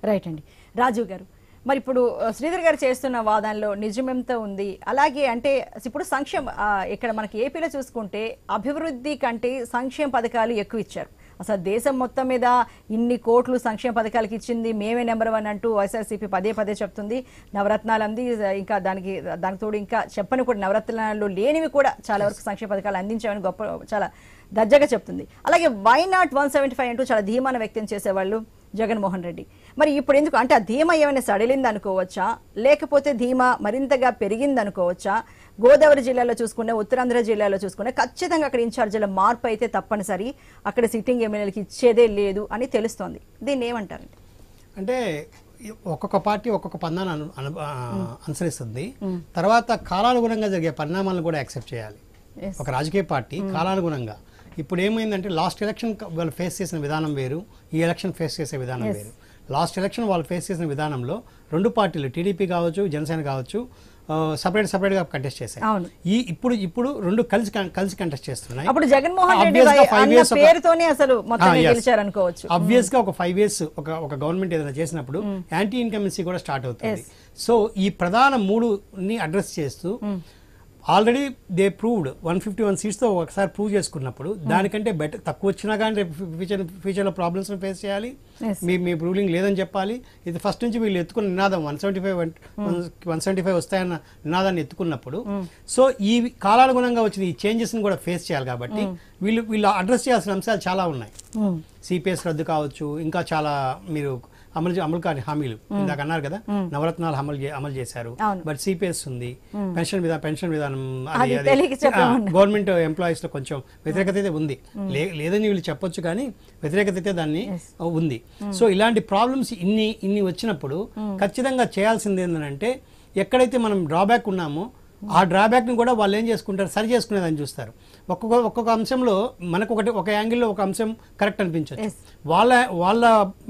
Right అండి రాజీవ్ గారు మరి ఇప్పుడు ఆ, శ్రీధర్ గారు చేస్తున్న వాదనలో నిజమెంత ఉంది అలాగే అంటే ఇప్పుడు సంక్షేమ ఆ, ఇక్కడ మనకి ఏపీలో చూసుకుంటే అభివృద్ధి కంటే సంక్షేమ పథకాలు ఎక్కువ ఇచ్చారు అసలు దేశం మొత్తం మీద ఇన్ని కోట్లు సంక్షేమ పథకాలకి ఇచ్చింది మేమే నెంబర్ వన్ అంటూ వైఎస్ఆర్సీపీ పదే పదే చెప్తుంది నవరత్నాలు అంది ఇంకా దానికి దానికి తోడు ఇంకా చెప్పని కూడా నవరత్నాలు లేనివి కూడా చాలా వరకు సంక్షేమ పథకాలు అందించామని గొప్ప చాలా దర్జాగా చెప్తుంది అలాగే why not one seventy five అంటూ చాలా ధీమాన వ్యక్తం చేసేవాళ్ళు జగన్మోహన్ రెడ్డి మరి ఇప్పుడు ఎందుకు అంటే ఆ ధీమా ఏమైనా సడలింది అనుకోవచ్చా లేకపోతే ధీమా మరింతగా పెరిగింది అనుకోవచ్చా గోదావరి జిల్లాలో చూసుకునే ఉత్తరాంధ్ర జిల్లాలో చూసుకునే ఖచ్చితంగా అక్కడ ఇన్ఛార్జీల మార్పు అయితే తప్పనిసరి అక్కడ సిట్టింగ్ ఎమ్మెల్యేలకి ఇచ్చేదే లేదు అని తెలుస్తోంది దీన్ని ఏమంటారండి అంటే ఈ ఒక్కొక్క పార్టీ ఒక్కొక్క పందాన్ని అను అను- ఆ, అనుసరిస్తుంది తర్వాత కాలానుగుణంగా జరిగే పరిణామాలను కూడా యాక్సెప్ట్ చేయాలి Yes. ఒక రాజకీయ పార్టీ కాలానుగుణంగా ఇప్పుడు ఏమైందంటే లాస్ట్ ఎలక్షన్ వాళ్ళు ఫేస్ చేసిన విధానం వేరు ఈ ఎలక్షన్ ఫేస్ చేసే విధానం Yes. వేరు లాస్ట్ ఎలక్షన్ వాళ్ళు ఫేస్ చేసిన విధానంలో రెండు పార్టీలు టీడీపీ కావచ్చు జనసేన కావచ్చు సపరేట్ సపరేట్గా కంటెస్ట్ చేశాయి అవును. ఈ ఇప్పుడు ఇప్పుడు రెండు కలిసి కలిసి కంటెస్ట్ చేస్తున్నాయి అప్పుడు జగన్మోహన్ రెడ్డి Obvious గా వై- five అన్న years ఒక- పేరుతోనే అసలు మొత్తం yes. గెలిచారు అనుకోవచ్చు అబ్వియస్ గా ఒక ఫైవ్ ఇయర్స్ ఒక ఒక గవర్నమెంట్ ఏదైనా చేసినప్పుడు యాంటీ ఇన్కమెన్సీ కూడా స్టార్ట్ అవుతుంది సో ఈ ప్రధాన మూడు ని అడ్రస్ చేస్తూ already they proved one fifty one సీట్స్తో ఒకసారి ప్రూవ్ చేసుకున్నప్పుడు దానికంటే బెటర్ తక్కువ వచ్చినా కానీ రేపు ఫ్యూచర్ ఫ్యూచర్లో ప్రాబ్లమ్స్ ఫేస్ చేయాలి Yes. మీ మీ రూలింగ్ లేదని చెప్పాలి ఇది ఫస్ట్ నుంచి వీళ్ళు ఎత్తుకున్న నినాదం one seventy five one seventy five వస్తాయన్న నినాదాన్ని ఎత్తుకున్నప్పుడు సో ఈ కాలానుగుణంగా వచ్చిన ఈ చేంజెస్ని కూడా ఫేస్ చేయాలి కాబట్టి వీళ్ళు వీళ్ళు అడ్రస్ చేయాల్సిన అంశాలు చాలా ఉన్నాయి ఉమ్. సిపిఎస్ రద్దు కావచ్చు ఇంకా చాలా మీరు అమలు చే- అమలు కాని హామీలు ఇందాక అన్నారు కదా నవరత్నాలు అమలు చే- అమలు చేశారు అవును. బట్ సిపిఎస్ ఉంది పెన్షన్ విధానం పెన్షన్ విధానం అది తెలియక చెప్పమన్నా. గవర్నమెంట్ ఎంప్లాయీస్ లో కొంచెం వ్యతిరేకత అయితే ఉంది లే- లేదని వీళ్ళు చెప్పొచ్చు కానీ వ్యతిరేకత అయితే దాన్ని ఉంది సో ఇలాంటి ప్రాబ్లమ్స్ ఇన్ని ఇన్ని వచ్చినప్పుడు ఖచ్చితంగా చేయాల్సింది ఏంటంటే ఎక్కడైతే మనం డ్రాబ్యాక్ ఉన్నామో ఆ డ్రాబ్యాక్ ని కూడా వాళ్ళు ఏం చేసుకుంటారు సరి చేసుకునేదని చూస్తారు ఒక్కొక్క ఒక్కొక్క అంశంలో మనకు ఒకటి ఒక యాంగిల్లో ఒక అంశం కరెక్ట్ అనిపించవచ్చు Yes. వాళ్ళ వాళ్ళ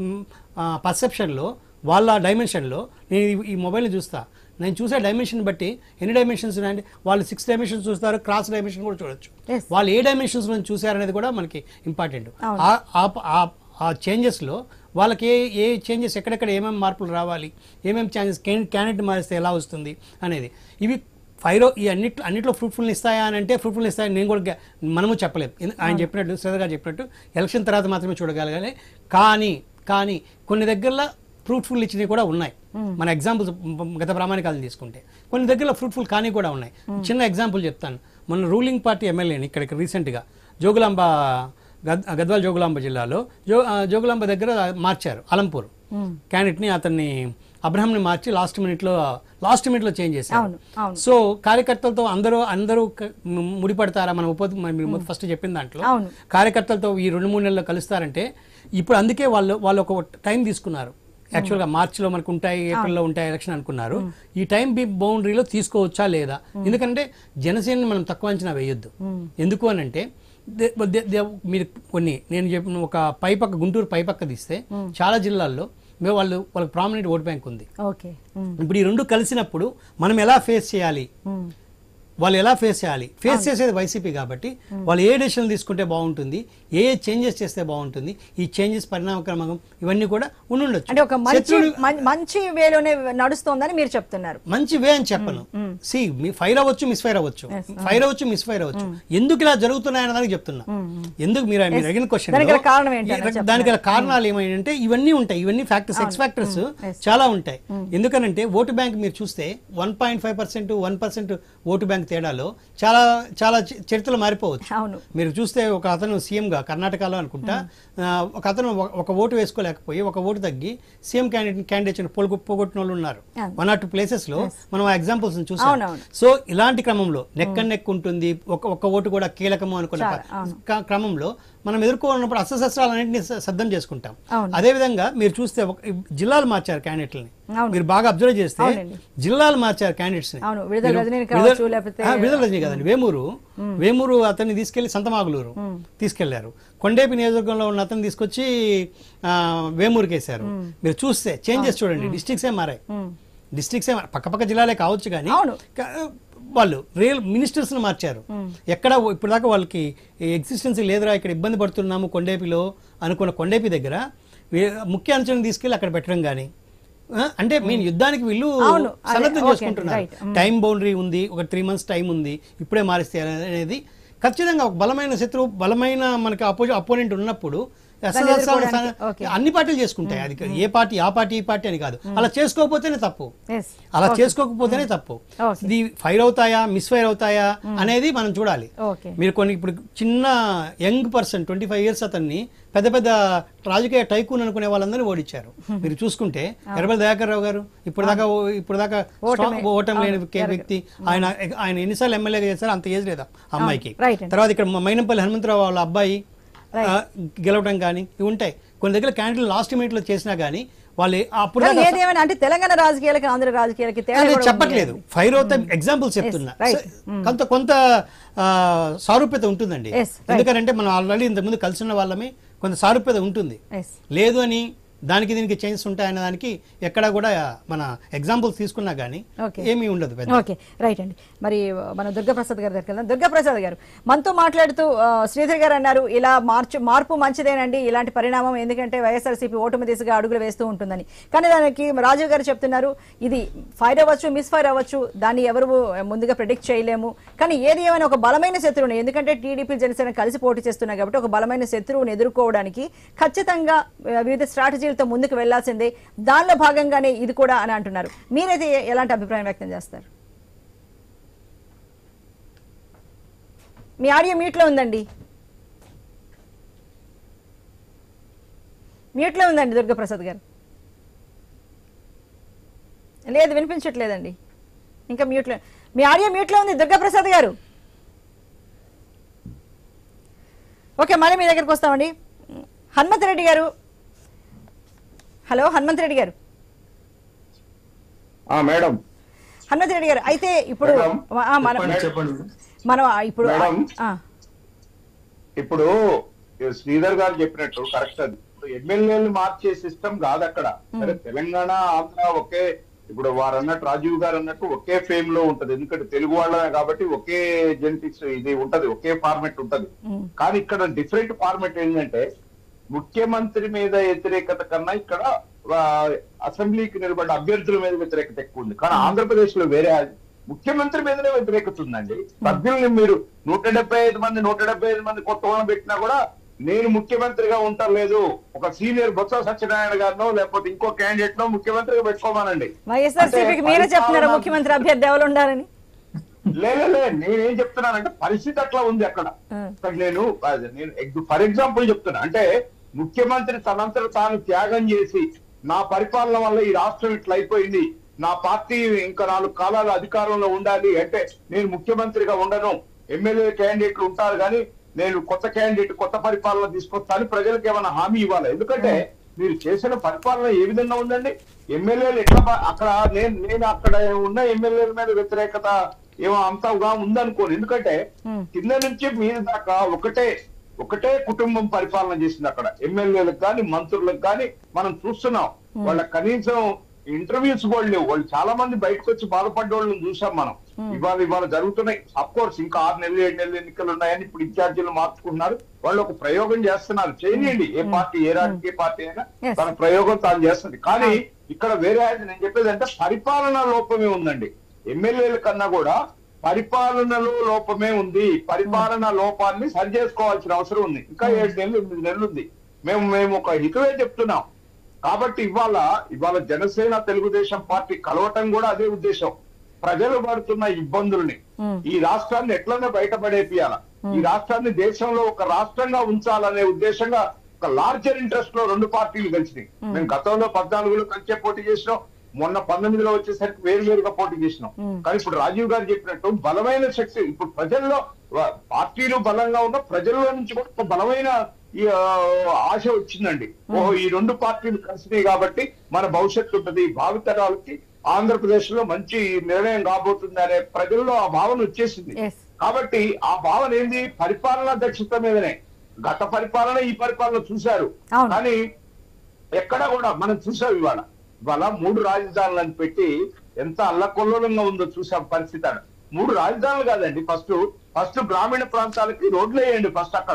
పర్సెప్షన్లో వాళ్ళ డైమెన్షన్లో నేను ఈ- ఈ మొబైల్ని చూస్తా నేను చూసే డైమెన్షన్ బట్టి ఎన్ని డైమెన్షన్స్ ఉన్నాయంటే వాళ్ళు సిక్స్ డైమెన్షన్స్ చూస్తారు క్రాస్ డైమెన్షన్ కూడా చూడొచ్చు Yes. వాళ్ళు ఏ డైమెన్షన్స్ నుంచి చూసారనేది కూడా మనకి ఇంపార్టెంట్ అవును. ఆ- ఆ- ఆ- ఆ చేంజెస్లో వాళ్ళకి ఏ ఏ చేంజెస్ ఎక్కడెక్కడ ఏమేమి మార్పులు రావాలి ఏమేమి చేంజెస్ క్యాండిడేట్ మారిస్తే ఎలా వస్తుంది అనేది ఇవి ఫైరో ఈ అన్నిట్లో అన్నిట్లో ఫ్రూట్ఫుల్ ఇస్తాయా అని అంటే ఫ్రూట్ఫుల్ ఇస్తాయని నేను కూడా గ్యా- మనము చెప్పలేము ఎందు- ఆయన చెప్పినట్టు శ్రీధర్ గారు చెప్పినట్టు ఎలక్షన్ తర్వాత మాత్రమే చూడగలగాలి కానీ కానీ కొన్ని దగ్గరలో ఫ్రూట్ఫుల్ ఇచ్చినవి కూడా ఉన్నాయి మన ఎగ్జాంపుల్స్ గత ప్రామాణికాలను తీసుకుంటే కొన్ని దగ్గరలో ఫ్రూట్ఫుల్ కానీ కూడా ఉన్నాయి చిన్న ఎగ్జాంపుల్ చెప్తాను మొన్న రూలింగ్ పార్టీ ఎమ్మెల్యేని ఇక్కడ రీసెంట్గా జోగులాంబ గద్ గద్వాల్ జోగులాంబ జిల్లాలో జో ఆ, జోగులాంబ దగ్గర మార్చారు అలంపూర్ క్యాండిడేట్ని అతన్ని అబ్రహంని మార్చి లాస్ట్ మినిట్లో లాస్ట్ మినిట్లో చేంజ్ చేశారు అవును, అవును. సో కార్యకర్తలతో అందరూ అందరూ క- ము- ముడిపడతారా మన ఉప మన మీరు ఫస్ట్ చెప్పిన దాంట్లో అవును. కార్యకర్తలతో ఈ రెండు మూడు నెలల్లో కలుస్తారంటే ఇప్పుడు అందుకే వాళ్ళు వాళ్ళు ఒక టైం తీసుకున్నారు యాక్చువల్గా మార్చిలో మనకు ఉంటాయి ఏప్రిల్లో ఉంటాయి ఎలక్షన్ అనుకున్నారు ఈ టైం బి బౌండరీలో తీసుకోవచ్చా లేదా ఎందుకంటే జనసేనని మనం తక్కువ అంచనా వేయొద్దు ఎందుకు అని అంటే దే- దే- దే- మీరు కొన్ని నేను చెప్పిన ఒక పై పక్క గుంటూరు పై పక్క తీస్తే చాలా జిల్లాల్లో మేము వాళ్ళు వాళ్ళకి ప్రామినెంట్ ఓట్ బ్యాంక్ ఉంది ఓకే ఉమ్. ఇప్పుడు ఈ రెండు కలిసినప్పుడు మనం ఎలా ఫేస్ చేయాలి ఉమ్. వాళ్ళు ఎలా ఫేస్ చేయాలి ఫేస్ చేసేది వైసీపీ కాబట్టి వాళ్ళు ఏ డెసిషన్ తీసుకుంటే బాగుంటుంది ఏ ఏ చేంజెస్ చేస్తే బాగుంటుంది ఈ చేంజెస్ పరిణామక్రమం ఇవన్నీ కూడా ఉండుండొచ్చు అంటే ఒక మంచి శత్రువులు- మం- మంచి వేలోనే నడుస్తోందని మీరు చెప్తున్నారు మంచి వే అని చెప్పను సి మీ ఫైర్ అవ్వచ్చు మిస్ ఫైర్ అవ్వచ్చు ఫైర్ అవ్వచ్చు మిస్ ఫైర్ అవ్వచ్చు ఎందుకు ఇలా జరుగుతున్నాయి అనే దానికి చెప్తున్నా ఎందుకు మీరు మీరు అడిగిన క్వశ్చన్ దానికి గల కారణం ఏంటి అన్నది చెప్తున్నారు. దానికి గల కారణాలు ఏమైందంటే ఇవన్నీ ఉంటాయి ఇవన్నీ ఫ్యాక్టర్స్ ఎక్స్ ఫ్యాక్టర్స్ చాలా ఉంటాయి ఎందుకనంటే ఓటు బ్యాంక్ మీరు చూస్తే one point five percent one percent vote bank తేడాలో చాలా చాలా చ- చరిత్రలు మారిపోవచ్చు అవును మీరు చూస్తే ఒక అతను సీఎంగా కర్ణాటకలో అనుకుంటా ఆ, ఒక అతను ఒక- ఒక ఓటు వేసుకోలేకపోయి ఒక ఓటు తగ్గి సీఎం క్యాండిడేట్ క్యాండిడేట్ పొలుగు పోగొట్టిన వాళ్ళు ఉన్నారు అవును. వన్ ఆర్ టూ ప్లేసెస్ లో మనం ఆ ఎగ్జాంపుల్స్ చూసాం అవునవును. సో ఇలాంటి క్రమంలో నెక్ అండ్ నెక్ ఉంటుంది ఒక ఒక్క ఓటు కూడా కీలకము అనుకున్న చాలా, అవును. క- క్రమంలో మనం ఎదుర్కోన్నప్పుడు అస్త్రశస్త్రాలన్నింటినీ స- సిద్ధం చేసుకుంటాం అవును. అదే విధంగా మీరు చూస్తే ఒక జిల్లాలు మార్చారు క్యాండిడేట్లని అవును. మీరు బాగా అబ్జర్వ్ చేస్తే అవునండి. జిల్లాలు మార్చారు క్యాండిడేట్స్ అవును, విడుదల రజనీని కావచ్చు, లేకపోతే- విడుదల రజనీ కదండి వేమూరు వేమూరు అతన్ని తీసుకెళ్లి సంతమాగులూరు తీసుకెళ్లారు కొండేపి నియోజకవర్గంలో ఉన్న అతన్ని తీసుకొచ్చి ఆ, వేమూరుకి వేశారు మీరు చూస్తే చేంజెస్ చూడండి డిస్ట్రిక్ట్స్ ఏ మారాయి డిస్ట్రిక్ట్స్ ఏ మారాయి. పక్కపక్క జిల్లాలే కావచ్చు కానీ అవును. క- వాళ్ళు రియల్ మినిస్టర్స్ ని మార్చారు ఎక్కడ ఇప్పటిదాకా వాళ్ళకి ఎగ్జిస్టెన్స్ లేదురా ఇక్కడ ఇబ్బంది పడుతున్నాము కొండేపిలో అనుకున్న కొండేపి దగ్గర వే- ముఖ్య అంశాన్ని తీసుకెళ్ళి అక్కడ పెట్టడం కానీ అంటే మీరు యుద్ధానికి వీళ్ళు అవును, అదే, సన్నద్ధం ఓకే, చేసుకుంటున్నారు రైట్. టైం బౌండరీ ఉంది ఒక త్రీ మంత్స్ టైం ఉంది ఇప్పుడే మారిస్తే అనేది ఖచ్చితంగా ఒక బలమైన శత్రువు బలమైన మనకి అపోజి అపోనెంట్ ఉన్నప్పుడు అసలు ఎదుర్కోవడానికి, అసలు ఓకే. అన్ని పార్టీలు చేసుకుంటాయి అది ఏ పార్టీ ఆ పార్టీ ఈ పార్టీ అని కాదు అలా చేసుకోకపోతేనే తప్పు Yes. అలా చేసుకోకపోతేనే తప్పు ఓకే. ఇది ఫైర్ అవుతాయా మిస్ ఫైర్ అవుతాయా అనేది మనం చూడాలి ఓకే మీరు కొన్ని ఇప్పుడు చిన్న young person twenty five years అతన్ని పెద్ద పెద్ద రాజకీయ టైకూన్ అనుకునే వాళ్ళందరినీ ఓడించారు మీరు చూసుకుంటే ఎర్రబెల్లి దయాకర్ రావు గారు ఇప్పుడు దాకా ఇప్పుడు దాకా ఓటమి. ఓటం లేని కే- వ్యక్తి ఆయన ఆయన ఎన్నిసార్లు ఎమ్మెల్యేగా చేశారు అంత ఏజ్ లేదా అమ్మాయికి రైట్ అండి. తర్వాత ఇక్కడ మైనంపల్లి హనుమంతరావు వాళ్ళ అబ్బాయి ఆ, గెలవడం కానీ ఇవి ఉంటాయి కొన్ని దగ్గర క్యాండిడేట్ లాస్ట్ మినిట్ లో చేసినా కానీ వాళ్ళు అప్పుడు కానీ దాకా ఏదేమైనా అంటే తెలంగాణ రాజకీయాలకి ఆంధ్ర రాజకీయాలకి తేడా నేను కూడా ఉంది చెప్పట్లేదు కదండి. ఫైర్ అవుతా ఎగ్జాంపుల్ చెప్తున్నా right. సో, కొంత కొంత ఆ, సారూప్యత ఉంటుందండి Yes, right. ఎందుకంటే మనం ఆల్రెడీ ఇంతకుముందు కలిసి ఉన్న వాళ్ళమే కొంత సారూప్యత ఉంటుంది Yes. లేదు అని దానికి దీనికి చేంజెస్ ఉంటాయన్న దానికి ఎక్కడ కూడా మన ఎగ్జాంపుల్స్ తీసుకున్నా కానీ Okay. ఏమీ ఉండదు పెద్ద ఓకే రైట్ అండి మరి మన దుర్గాప్రసాద్ గారి దగ్గరికి వెళ్దాం దుర్గాప్రసాద్ గారు మనతో మాట్లాడుతూ ఆ, శ్రీధర్ గారు అన్నారు ఇలా మార్చు మార్పు మంచిదేనండి ఇలాంటి పరిణామం ఎందుకంటే వైఎస్ఆర్సీపీ ఓటమి దిశగా అడుగులు వేస్తూ ఉంటుందని కానీ దానికి రాజీవ్ గారు చెప్తున్నారు ఇది ఫైర్ అవ్వచ్చు మిస్ ఫైర్ అవ్వచ్చు దాన్ని ఎవరు ముందుగా ప్రిడిక్ట్ చేయలేము కానీ ఏది ఏమైనా ఒక బలమైన శత్రువుని ఎందుకంటే టీడీపీ జనసేన కలిసి పోటీ చేస్తున్నాయి కాబట్టి ఒక బలమైన శత్రువుని ఎదుర్కోవడానికి ఖచ్చితంగా ఆ, వివిధ స్ట్రాటజీలతో ముందుకు వెళ్లాల్సిందే దానిలో భాగంగానే ఇది కూడా అని అంటున్నారు మీరైతే ఎ- ఎలాంటి అభిప్రాయం వ్యక్తం చేస్తారు మీ ఆడియో మ్యూట్లో ఉందండి మ్యూట్లో ఉందండి దుర్గాప్రసాద్ గారు లేదు వినిపించట్లేదండి ఇంకా మ్యూట్లో మీ ఆడియో మ్యూట్లో ఉంది దుర్గాప్రసాద్ గారు ఓకే మళ్ళీ మీ దగ్గరికి వస్తామండి హనుమంత్ రెడ్డి గారు హలో హనుమంత్ రెడ్డి గారు ఆ మేడం హనుమంత్ రెడ్డి గారు అయితే ఇప్పుడు మేడం, ఆ, మనం చెప్పండి, చెప్పండి మనం ఇప్పుడు మేడం. ఆ, ఇప్పుడు శ్రీధర్ గారు చెప్పినట్టు కరెక్ట్ అది ఇప్పుడు ఎమ్మెల్యేలు మార్చే సిస్టమ్ కాదు అక్కడ సరే తెలంగాణ ఆంధ్ర ఒకే ఇప్పుడు వారు అన్నట్టు రాజీవ్ గారు అన్నట్టు ఒకే ఫేమ్ లో ఉంటది ఎందుకంటే తెలుగు వాళ్ళమే కాబట్టి ఒకే జెనెటిక్స్ ఇది ఉంటది ఒకే ఫార్మెట్ ఉంటది కానీ ఇక్కడ డిఫరెంట్ ఫార్మెట్ ఏంటంటే ముఖ్యమంత్రి మీద వ్యతిరేకత కన్నా ఇక్కడ ఆ, అసెంబ్లీకి నిలబడ్డ అభ్యర్థుల మీద వ్యతిరేకత ఎక్కువ ఉంది కానీ ఆంధ్రప్రదేశ్ లో వేరే ముఖ్యమంత్రి మీదనే వ్యతిరేకత ఉందండి సభ్యుల్ని మీరు నూట డెబ్బై ఐదు మంది నూట డెబ్బై ఐదు మంది కొత్త వాళ్ళని పెట్టినా కూడా నేను ముఖ్యమంత్రిగా ఉంటాలేదు ఒక సీనియర్ బొత్స సత్యనారాయణ గారినో లేకపోతే ఇంకో క్యాండిడేట్ నో ముఖ్యమంత్రిగా పెట్టుకోమానండి వైఎస్ఆర్సీపీకి అంటే మీరే చెప్తున్నారు పరిపాలన- ముఖ్యమంత్రి అభ్యర్థి ఎవరు ఉండాలని లేదు లే నేనేం చెప్తున్నానంటే పరిస్థితి అట్లా ఉంది అక్కడ ఆ. ఇక్కడ నేను అది నేను ఫర్ ఎగ్జాంపుల్ చెప్తున్నా అంటే ముఖ్యమంత్రి తనంతట తాను త్యాగం చేసి నా పరిపాలన వల్ల ఈ రాష్ట్రం ఇట్లా అయిపోయింది నా పార్టీ ఇంకా నాలుగు కాలాలు అధికారంలో ఉండాలి అంటే నేను ముఖ్యమంత్రిగా ఉండను ఎమ్మెల్యే క్యాండిడేట్లు ఉంటారు కానీ నేను కొత్త క్యాండిడేట్ కొత్త పరిపాలన తీసుకొస్తాను ప్రజలకు ఏమైనా హామీ ఇవ్వాలి ఎందుకంటే మీరు చేసిన పరిపాలన ఏ విధంగా ఉందండి ఎమ్మెల్యేలు ఎట్లా బా- అక్కడ నేను నేను అక్కడ ఉన్న ఎమ్మెల్యేల మీద వ్యతిరేకత ఏమో అంతగా ఉందనుకోను ఎందుకంటే కింద నుంచి మీద దాకా ఒకటే ఒకటే కుటుంబం పరిపాలన చేసింది అక్కడ ఎమ్మెల్యేలకు కానీ మంత్రులకు కానీ మనం చూస్తున్నాం వాళ్ళ కనీసం ఇంటర్వ్యూస్ కూడా లేవు వాళ్ళు చాలా మంది బయటకు వచ్చి బాధపడ్డ వాళ్ళని చూసాం మనం ఇవాళ ఇవాళ జరుగుతున్నాయి అఫ్ కోర్స్ ఇంకా ఆరు నెలలు ఏడు నెలలు ఎన్నికలు ఉన్నాయని ఇప్పుడు ఇన్ఛార్జీలు మార్చుకుంటున్నారు వాళ్ళు ఒక ప్రయోగం చేస్తున్నారు చేయనియండి ఏ పార్టీ ఏ రాజకీయ పార్టీ అయినా Yes. తన ప్రయోగం తాను చేస్తుంది కానీ ఇక్కడ వేరే ఆయన నేను చెప్పేది అంటే పరిపాలన లోపమే ఉందండి ఎమ్మెల్యేల కన్నా కూడా పరిపాలనలో లోపమే ఉంది పరిపాలన లోపాన్ని సరి చేసుకోవాల్సిన అవసరం ఉంది ఇంకా ఏడు నెలలు ఎనిమిది నెలలు ఉంది మేము మేము ఒక హితవే చెప్తున్నాం కాబట్టి ఇవాళ ఇవాళ జనసేన తెలుగుదేశం పార్టీ కలవటం కూడా అదే ఉద్దేశం ప్రజలు పడుతున్న ఇబ్బందుల్ని ఈ రాష్ట్రాన్ని ఎట్లనే బయటపడేపియాల ఈ రాష్ట్రాన్ని దేశంలో ఒక రాష్ట్రంగా ఉంచాలనే ఉద్దేశంగా ఒక లార్జర్ ఇంట్రెస్ట్ లో రెండు పార్టీలు కలిసినాయి మేము గతంలో పద్నాలుగులో కలిసే పోటీ చేసినాం మొన్న పంతొమ్మిదిలో వచ్చేసరికి వేరు వేరుగా పోటీ చేసినాం కానీ ఇప్పుడు రాజీవ్ గారు చెప్పినట్టు బలమైన శక్తి ఇప్పుడు ప్రజల్లో వ- పార్టీలు బలంగా ఉన్న ప్రజల్లో నుంచి కూడా ఒక బలమైన ఈ ఆ, ఆశ వచ్చిందండి ఓహో ఈ రెండు పార్టీలు కలిసినాయి కాబట్టి మన భవిష్యత్తు ఉంటుంది భావితరాలకి ఆంధ్రప్రదేశ్ లో మంచి నిర్ణయం కాబోతుంది అనే ప్రజల్లో ఆ భావన వచ్చేసింది Yes. కాబట్టి ఆ భావన ఏంది పరిపాలనా దక్షత మీదనే గత పరిపాలన ఈ పరిపాలన చూశారు అవును. కానీ ఎక్కడ కూడా మనం చూసాం ఇవాళ ఇవాళ మూడు రాజధానులను పెట్టి ఎంత అల్లకొల్లోలంగా ఉందో చూసాం పరిస్థితి అక్కడ మూడు రాజధానులు కాదండి ఫస్ట్ ఫస్ట్ గ్రామీణ ప్రాంతాలకి రోడ్లు వేయండి ఫస్ట్ అక్కడ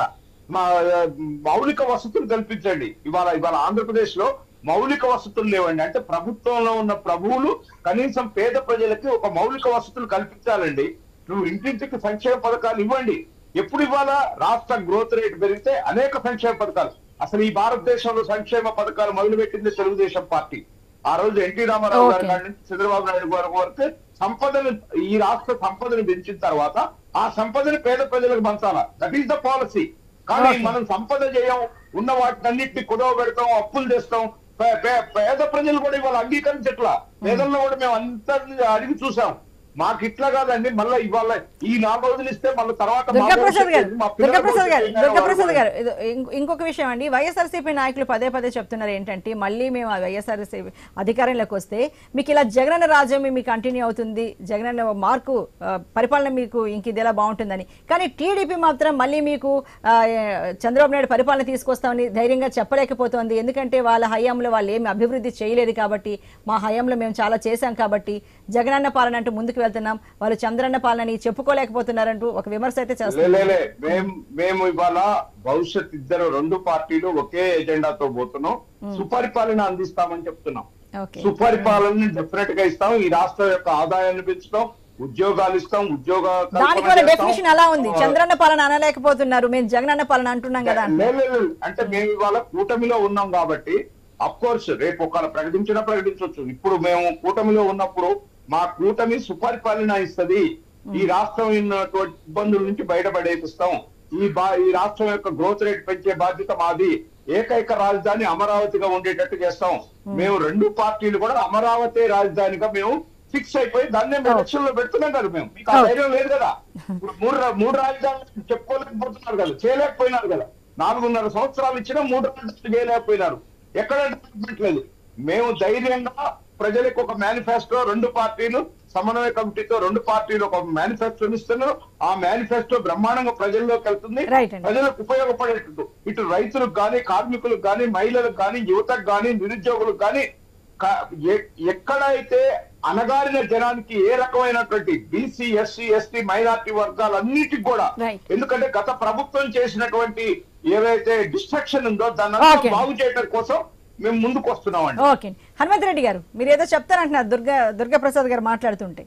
మా ఆ, మౌలిక వసతులు కల్పించండి ఇవాళ ఇవాళ ఆంధ్రప్రదేశ్ లో మౌలిక వసతులు లేవండి అంటే ప్రభుత్వంలో ఉన్న ప్రభువులు కనీసం పేద ప్రజలకి ఒక మౌలిక వసతులు కల్పించాలండి నువ్వు ఇంటింటికి సంక్షేమ పథకాలు ఇవ్వండి ఎప్పుడు ఇవ్వాలా రాష్ట్ర గ్రోత్ రేట్ పెరిగితే అనేక సంక్షేమ పథకాలు అసలు ఈ భారతదేశంలో సంక్షేమ పథకాలు మొదలుపెట్టింది తెలుగుదేశం పార్టీ ఆ రోజు ఎన్టీ రామారావు గారి Okay. కాడి నుంచి చంద్రబాబు నాయుడు గారి వరకు సంపదను ఈ రాష్ట్ర సంపదను పెంచిన తర్వాత ఆ సంపదను పేద ప్రజలకు పంచాలా దట్ ఈస్ ద పాలసీ కానీ Okay. మనం సంపద చేయం ఉన్న వాటినన్నిటిని కుదవ పెడతాం అప్పులు తెస్తాం పే- పే- పేద ప్రజలు కూడా ఇవాళ అంగీకరించట్లా పేదల్లో కూడా మేము అంతా అడిగి చూసాం మాకు ఇట్లా కాదండి మళ్ళీ ఇవాళ ఈ నాలుగు రోజులు ఇస్తే మళ్ళీ తర్వాత మా దుర్గాప్రసాద్ గారు భవిష్యత్తు, మా పిల్లల దుర్గాప్రసాద్ గారు భవిష్యత్తు దుర్గాప్రసాద్ వాళ్ళు గారు ఇది ఇంకొ- ఇంకొక విషయం అండి వైఎస్ఆర్సీపీ నాయకులు పదే పదే చెప్తున్నారు ఏంటంటే మళ్ళీ మేము ఆ వైఎస్ఆర్సీపీ అధికారంలోకి వస్తే మీకు ఇలా జగనన్న రాజ్యం మీకు కంటిన్యూ అవుతుంది జగనన్న మార్కు ఆ, పరిపాలన మీకు ఇంక ఇది ఎలా బాగుంటుందని కానీ టీడీపీ మాత్రం మళ్ళీ మీకు ఆ, ఏ, చంద్రబాబు నాయుడు పరిపాలన తీసుకొస్తామని ధైర్యంగా చెప్పలేకపోతోంది ఎందుకంటే వాళ్ళ హయాంలో వాళ్ళు ఏమి అభివృద్ధి చేయలేదు కాబట్టి మా హయాంలో మేము చాలా చేశాం కాబట్టి జగనన్న పాలన అంటూ ముందుకు వెళ్తున్నాం వాళ్ళు చంద్రన్న పాలనని చెప్పుకోలేకపోతున్నారంటూ ఒక విమర్శ అయితే లే, చేస్తున్నారు లే, లే. మేము మేము ఇవాళ భవిష్యత్ ఇద్దరు రెండు పార్టీలు ఒకే ఎజెండాతో పోతున్నాం సుపరిపాలన అందిస్తామని చెప్తున్నాం ఓకే సుపరిపాలన డెఫినెట్ గా ఇస్తాం ఈ రాష్ట్రం యొక్క ఆదాయాన్ని పెంచుతాం ఉద్యోగాలు ఇస్తాం ఉద్యోగ కల్పన దానికి వాళ్ళ చేస్తాం. డెఫినేషన్ అలా ఉంది చంద్రన్న పాలన అనలేకపోతున్నారు మేము జగనన్న పాలన అంటున్నాం కదా లే, లే, లే. అంటే మేము ఇవాళ కూటమిలో ఉన్నాం కాబట్టి అఫ్ కోర్స్ రేపు ఒకరు ప్రకటించినా ప్రకటించవచ్చు ఇప్పుడు మేము కూటమిలో ఉన్నప్పుడు మా కూటమి సుపరిపాలన ఇస్తది ఈ రాష్ట్రం ఉన్నటువంటి ఇబ్బందుల నుంచి బయటపడేపిస్తాం ఈ బా ఈ రాష్ట్రం యొక్క గ్రోత్ రేట్ పెంచే బాధ్యత మాది ఏకైక రాజధాని అమరావతిగా ఉండేటట్టు చేస్తాం మేము రెండు పార్టీలు కూడా అమరావతి రాజధానిగా మేము ఫిక్స్ అయిపోయి దాన్ని ఎలక్షన్ లో పెడుతున్నాం కదా మేము మీకు ఆ ధైర్యం లేదు కదా ఇప్పుడు మూడు రా- మూడు రాజధానులు చెప్పుకోలేకపోతున్నారు కదా చేయలేకపోయినారు కదా నాలుగున్నర సంవత్సరాలు ఇచ్చినా మూడు రాజధానులు చేయలేకపోయినారు ఎక్కడ డెవలప్మెంట్ లేదు మేము ధైర్యంగా ప్రజలకు ఒక మేనిఫెస్టో రెండు పార్టీలు సమన్వయ కమిటీతో రెండు పార్టీలు ఒక మేనిఫెస్టో ఇస్తున్నారు ఆ మేనిఫెస్టో బ్రహ్మాండంగా ప్రజల్లోకి వెళ్తుంది Right అండి. ప్రజలకు ఉపయోగపడేటట్టు ఇటు రైతులకు గాని కార్మికులకు గాని మహిళలకు గాని యువతకు గాని నిరుద్యోగులకు గాని క- ఎ- ఎక్కడైతే అనగారిన జనానికి ఏ రకమైనటువంటి బీసీ ఎస్సీ ఎస్టీ మైనార్టీ వర్గాలన్నిటికి కూడా Right. ఎందుకంటే గత ప్రభుత్వం చేసినటువంటి ఏవైతే డిస్ట్రక్షన్ ఉందో దాన్ని Okay. బాగు చేయడం కోసం మేము ముందుకు వస్తున్నామండి ఓకే హనుమంత్ రెడ్డి గారు మీరు ఏదో చెప్తారంటున్నారు దుర్గా దుర్గా ప్రసాద్ గారు మాట్లాడుతుంటే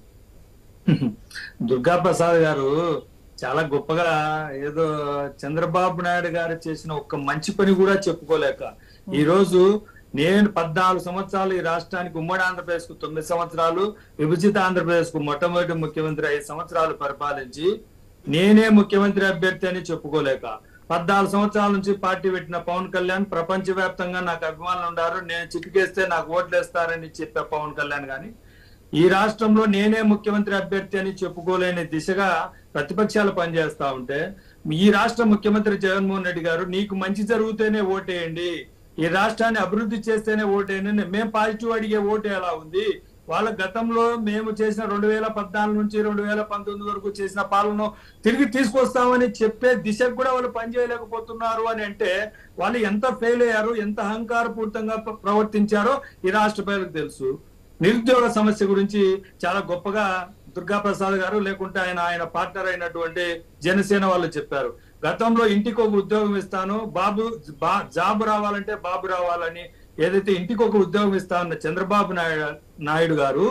దుర్గా ప్రసాద్ గారు చాలా గొప్పగా ఏదో చంద్రబాబు నాయుడు గారు చేసిన ఒక్క మంచి పని కూడా చెప్పుకోలేక ఈ రోజు నేను పద్నాలుగు సంవత్సరాలు ఈ రాష్ట్రానికి ఉమ్మడి ఆంధ్రప్రదేశ్ కు తొమ్మిది సంవత్సరాలు విభజిత ఆంధ్రప్రదేశ్ కు మొట్టమొదటి ముఖ్యమంత్రి ఐదు సంవత్సరాలు పరిపాలించి నేనే ముఖ్యమంత్రి అభ్యర్థి అని చెప్పుకోలేక పద్నాలుగు సంవత్సరాల నుంచి పార్టీ పెట్టిన పవన్ కళ్యాణ్ ప్రపంచ వ్యాప్తంగా నాకు అభిమానులు ఉన్నారు నేను చిటికేస్తే నాకు ఓట్లు వేస్తారని చెప్పే పవన్ కళ్యాణ్ గాని ఈ రాష్ట్రంలో నేనే ముఖ్యమంత్రి అభ్యర్థి అని చెప్పుకోలేని దిశగా ప్రతిపక్షాలు పనిచేస్తా ఉంటే ఈ రాష్ట్ర ముఖ్యమంత్రి జగన్మోహన్ రెడ్డి గారు నీకు మంచి జరిగితేనే ఓటేయండి ఈ రాష్ట్రాన్ని అభివృద్ధి చేస్తేనే ఓటేయండి మేము పాజిటివ్ అడిగే ఓటు ఎలా ఉంది వాళ్ళ గతంలో మేము చేసిన రెండు వేల పద్నాలుగు నుంచి రెండు వేల పంతొమ్మిది వరకు చేసిన పాలన తిరిగి తీసుకొస్తామని చెప్పే దిశకు కూడా వాళ్ళు పనిచేయలేకపోతున్నారు అని అంటే వాళ్ళు ఎంత ఫెయిల్ అయ్యారు ఎంత అహంకారపూరితంగా ప్ర- ప్రవర్తించారో ఈ రాష్ట్ర ప్రజలకు తెలుసు నిరుద్యోగ సమస్య గురించి చాలా గొప్పగా దుర్గా ప్రసాద్ గారు లేకుంటే ఆయన ఆయన పార్ట్నర్ అయినటువంటి జనసేన వాళ్ళు చెప్పారు గతంలో ఇంటికి ఒక ఉద్యోగం ఇస్తాను బాబు బా- జాబ్ రావాలంటే బాబు రావాలని ఏదైతే ఇంటికి ఒక ఉద్యోగం ఇస్తానన్న చంద్రబాబు నాయుడు నాయుడు గారు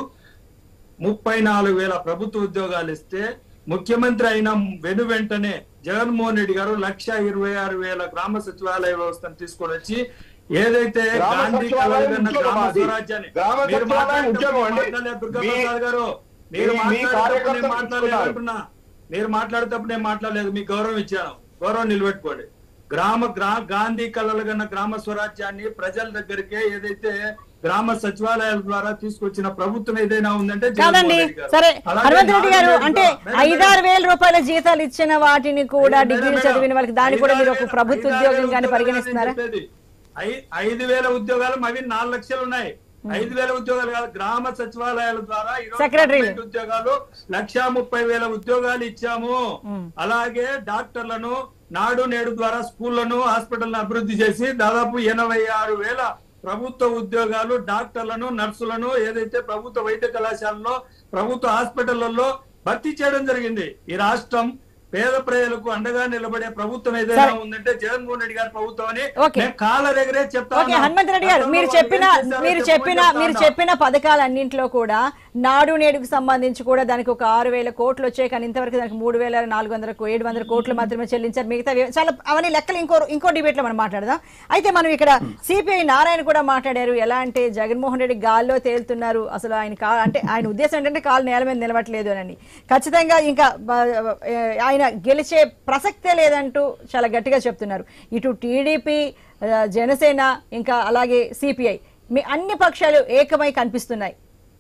ముప్పై నాలుగు వేల ప్రభుత్వ ఉద్యోగాలు ఇస్తే ముఖ్యమంత్రి అయిన వెను వెంటనే జగన్మోహన్ రెడ్డి గారు లక్ష ఇరవై ఆరు వేల గ్రామ సచివాలయ వ్యవస్థను తీసుకొని వచ్చి ఏదైతే గ్రామ గాంధీ సచివాలయం కలలుగన్న ఉద్యోగం గ్రామ అది. స్వరాజ్యాన్ని గ్రామ మీరు సచివాలయం మాట్లాడేటప్పుడు ఉద్యోగం అండి. మాట్లాడలేదు దుర్గా మీ- ప్రసాద్ గారు మీరు మీ- మీ మాట్లాడేటప్పుడు నేను కార్యకర్తలు మాట్లాడలేదు తీసుకున్నారు. అంటున్నా మీరు మాట్లాడేటప్పుడు నేను మాట్లాడలేదు మీకు గౌరవం ఇచ్చాను గౌరవం నిలబెట్టుకోండి గ్రామ గ్రా గాంధీ కలలుగన్న గ్రామ స్వరాజ్యాన్ని ప్రజల దగ్గరికే ఏదైతే గ్రామ సచివాలయాల ద్వారా తీసుకొచ్చిన ప్రభుత్వం ఏదైనా ఉందంటే జగన్మోహన్ కాదండి రెడ్డి గారు. సరే అలాగే హనుమంత్ రెడ్డి గారు నాలుగు అంటే వేలు- మేడం, ఐదారు వేల రూపాయల జీతాలు ఇచ్చిన వాటిని కూడా మేడం, డిగ్రీలు మేడం, చదివిన వాళ్ళకి దాన్ని కూడా మీరు ఒక ఐదారు ప్రభుత్వ వేల ఉద్యోగం కానీ ఉద్యోగాలు పరిగణిస్తున్నారా నేను చెప్పేది. ఐ- ఐదు వేల ఉద్యోగాలు అవి నాలుగు లక్షలు ఉన్నాయి ఐదు వేల ఉద్యోగాలు కాదు గ్రామ సచివాలయాల ద్వారా ఈరోజు సెక్రటరీలు. గవర్నమెంట్ ఉద్యోగాలు లక్షా ముప్పై వేల ఉద్యోగాలు ఇచ్చాము అలాగే డాక్టర్లను నాడు నేడు ద్వారా స్కూళ్లను హాస్పిటల్ను అభివృద్ధి చేసి దాదాపు ఎనభై ఆరు వేల ప్రభుత్వ ఉద్యోగాలు డాక్టర్లను నర్సులను ఏదైతే ప్రభుత్వ వైద్య కళాశాలలో ప్రభుత్వ హాస్పిటళ్లలో భర్తీ చేయడం జరిగింది ఈ రాష్ట్రం పేద ప్రజలకు అండగా నిలబడే ప్రభుత్వం ఏదైనా సరే. ఉందంటే జగన్మోహన్ రెడ్డి గారి ప్రభుత్వం అని ఓకే. మేము కాలరెగరే చెప్తా ఓకే ఉన్నాం. హనుమంత్ రెడ్డి గారు గతంలో మీరు వాళ్ళు చెప్పిన ఏం చేశారో మీరు చెప్పమని చెప్పిన చెప్తా మీరు ఉన్నాం. చెప్పిన పథకాలన్నింటిలో కూడా నాడు నేడుకు సంబంధించి కూడా దానికి ఒక ఆరు వేల కోట్లు వచ్చాయి కానీ ఇంతవరకు దానికి మూడు వేల నాలుగు వందలకు ఏడు వందల కోట్లు మాత్రమే చెల్లించారు మిగతా చాలా అవన్నీ లెక్కలు ఇంకో ఇంకో డిబేట్ లో మనం మాట్లాడదాం అయితే మనం ఇక్కడ సిపిఐ నారాయణ కూడా మాట్లాడారు ఎలా అంటే జగన్మోహన్ రెడ్డి గాల్లో తేలుతున్నారు అసలు ఆయన కా అంటే ఆయన ఉద్దేశం ఏంటంటే కాలు నేల మీద నిలబట్టలేదు అని ఖచ్చితంగా ఇంకా బ- ఆయన గెలిచే ప్రసక్తే లేదంటూ చాలా గట్టిగా చెప్తున్నారు ఇటు టీడీపీ జనసేన ఇంకా అలాగే సిపిఐ మీ అన్ని పక్షాలు ఏకమై కనిపిస్తున్నాయి